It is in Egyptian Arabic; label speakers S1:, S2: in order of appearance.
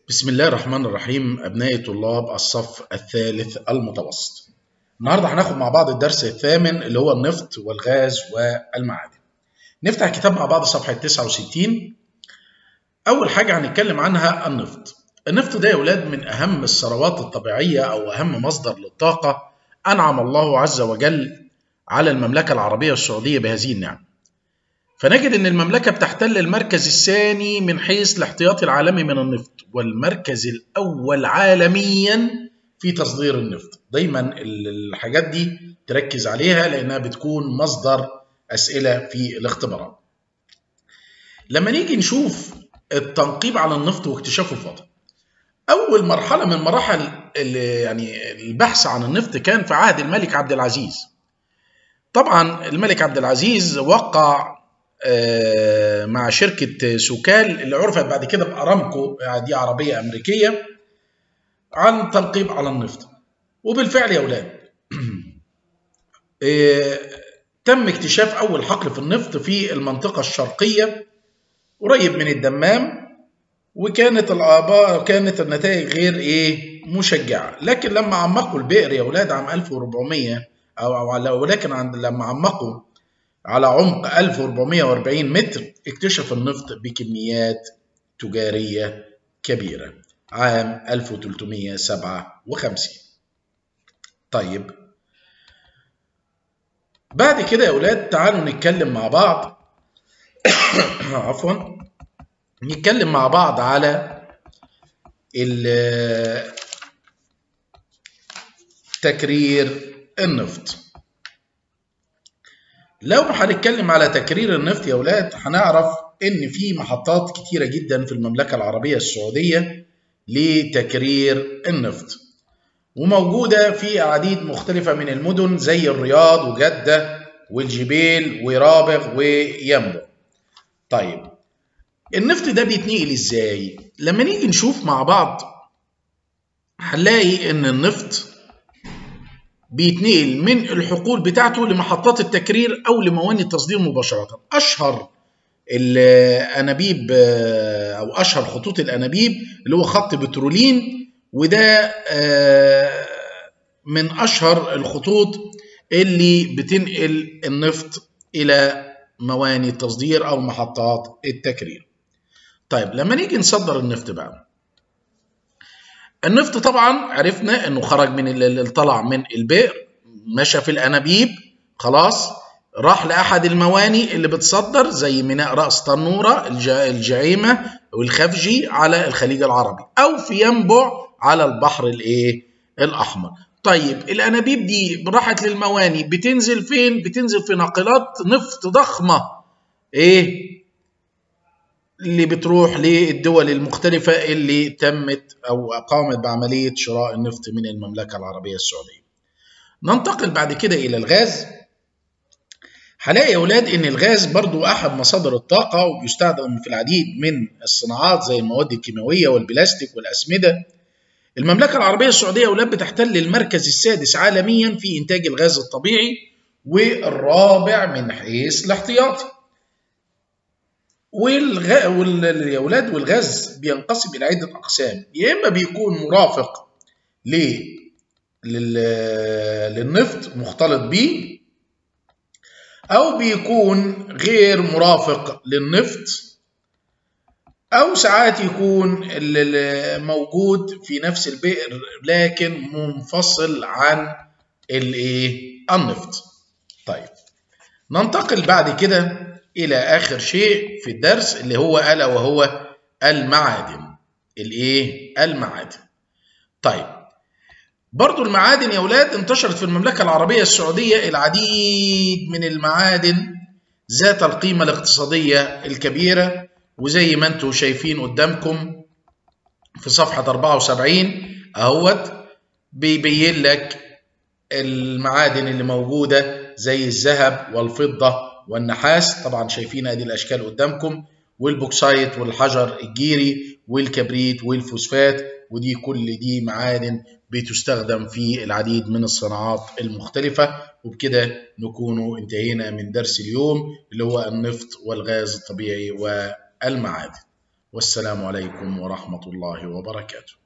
S1: بسم الله الرحمن الرحيم أبنائي طلاب الصف الثالث المتوسط النهاردة هناخد مع بعض الدرس الثامن اللي هو النفط والغاز والمعادن نفتح الكتاب مع بعض صفحة 69 أول حاجة هنتكلم عنها النفط النفط ده يا أولاد من أهم الثروات الطبيعية أو أهم مصدر للطاقة أنعم الله عز وجل على المملكة العربية السعودية بهذه النعمة فنجد ان المملكه بتحتل المركز الثاني من حيث الاحتياطي العالمي من النفط والمركز الاول عالميا في تصدير النفط دايما الحاجات دي تركز عليها لانها بتكون مصدر اسئله في الاختبارات لما نيجي نشوف التنقيب على النفط واكتشافه الفضاء اول مرحله من مراحل يعني البحث عن النفط كان في عهد الملك عبد العزيز طبعا الملك عبد العزيز وقع مع شركة سوكال اللي عرفت بعد كده بأرامكو دي عربية أمريكية عن تنقيب على النفط وبالفعل يا أولاد تم اكتشاف أول حقل في النفط في المنطقة الشرقية قريب من الدمام وكانت الآباء كانت النتائج غير إيه مشجعة لكن لما عمقوا البئر يا أولاد عام 1400 أو ولكن لما عمقوا على عمق 1440 متر اكتشف النفط بكميات تجارية كبيرة عام 1357 طيب بعد كده يا أولاد تعالوا نتكلم مع بعض عفوا نتكلم مع بعض على تكرير النفط لو هنتكلم على تكرير النفط يا ولاد هنعرف ان في محطات كتيره جدا في المملكه العربيه السعوديه لتكرير النفط وموجوده في اعداد مختلفه من المدن زي الرياض وجده والجبيل ورابغ وينبع طيب النفط ده بيتنقل ازاي لما نيجي نشوف مع بعض هنلاقي ان النفط بيتنقل من الحقول بتاعته لمحطات التكرير او لمواني التصدير مباشره اشهر الانابيب او اشهر خطوط الانابيب اللي هو خط بترولين وده من اشهر الخطوط اللي بتنقل النفط الى مواني التصدير او محطات التكرير طيب لما نيجي نصدر النفط بقى النفط طبعا عرفنا انه خرج من اللي طلع من البئر مشى في الانابيب خلاص راح لاحد المواني اللي بتصدر زي ميناء راس تنوره الجعيمه والخفجي على الخليج العربي او في ينبع على البحر الايه الاحمر طيب الانابيب دي راحت للمواني بتنزل فين بتنزل في ناقلات نفط ضخمه ايه اللي بتروح للدول المختلفة اللي تمت أو قامت بعملية شراء النفط من المملكة العربية السعودية. ننتقل بعد كده إلى الغاز. هلاقي يا أولاد إن الغاز برضو أحد مصادر الطاقة وبيستخدم في العديد من الصناعات زي المواد الكيماوية والبلاستيك والأسمدة. المملكة العربية السعودية يا أولاد بتحتل المركز السادس عالميا في إنتاج الغاز الطبيعي والرابع من حيث الاحتياطي. والغ... والأولاد والغاز بينقسم إلى عدة أقسام يا إما بيكون مرافق ل... لل... للنفط مختلط بيه أو بيكون غير مرافق للنفط أو ساعات يكون موجود في نفس البئر لكن منفصل عن الإيه؟ النفط. طيب ننتقل بعد كده الى اخر شيء في الدرس اللي هو الا وهو المعادن الايه المعادن طيب برضو المعادن يا اولاد انتشرت في المملكه العربيه السعوديه العديد من المعادن ذات القيمه الاقتصاديه الكبيره وزي ما انتم شايفين قدامكم في صفحه 74 اهوت بيبين لك المعادن اللي موجوده زي الذهب والفضه والنحاس طبعا شايفين ادي الاشكال قدامكم والبوكسايت والحجر الجيري والكبريت والفوسفات ودي كل دي معادن بتستخدم في العديد من الصناعات المختلفة وبكده نكون انتهينا من درس اليوم اللي هو النفط والغاز الطبيعي والمعادن والسلام عليكم ورحمة الله وبركاته